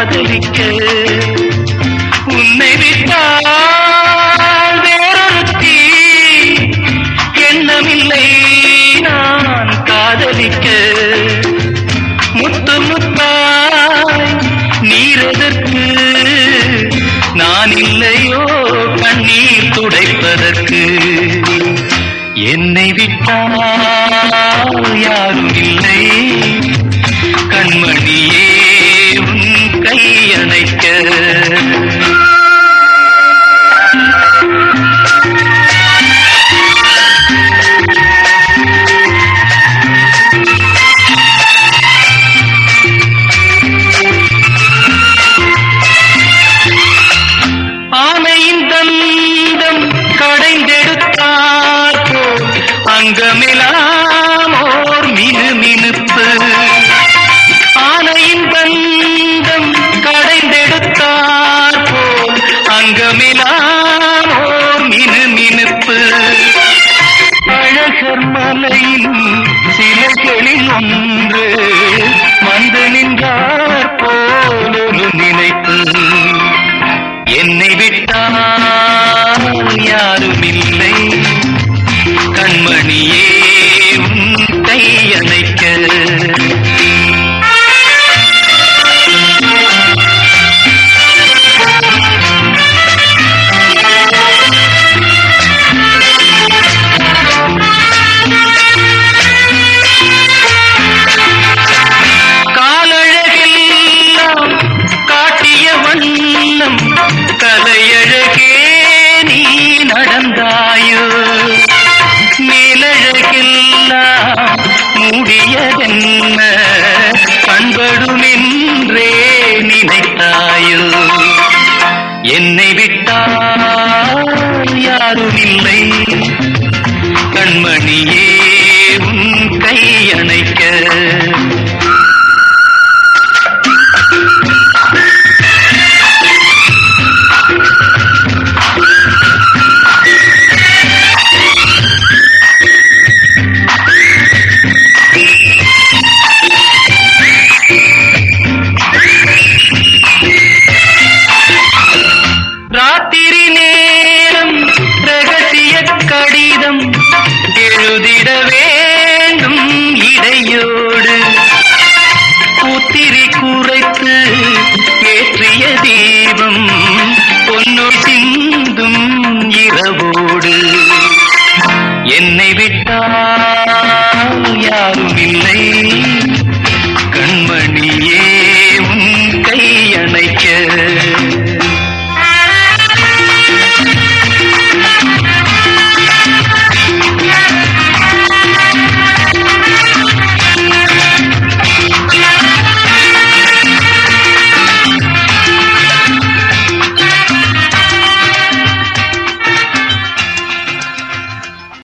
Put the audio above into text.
காதலிக்க உன்னை விட்டால் வேறொருத்தி எண்ணமில்லை நான் காதலிக்க முத்து முத்தாய் நீரதற்கு நான் இல்லையோ கண்ணீர் துடைப்பதற்கு என்னை விட்டால் யாரும் இல்லை கண்மணியே உன் கையணைக்க ஆனையின் தந்தம் கடைந்தெடுத்தார் போல் அங்கமெல்லாம் ஓர் மினு மினுப்பு ஆனையின் தந்தம் கடைந்தெடுத்தார் போல் அங்கமெல்லாம் ஓர் மினு மினுப்பு அழகர் மலையின் சிலைகளில் ஒன்று வந்து நின்றார் போல் ஒரு நினைப்பு என்னை விட்டால் யாரும் இல்லை கண்மணியே உன் கையணைக்க காலழகெல்லாம் காட்டிய வண்ணம் கலையழகே நீ நடந்தாயோ மேலழகெல்லாம் மூடியதென்ன பண்படுமென்றே நினைத்தாயோ என்னை விட்டால் யாரும் இல்லை கண்மணியே உன் கையணை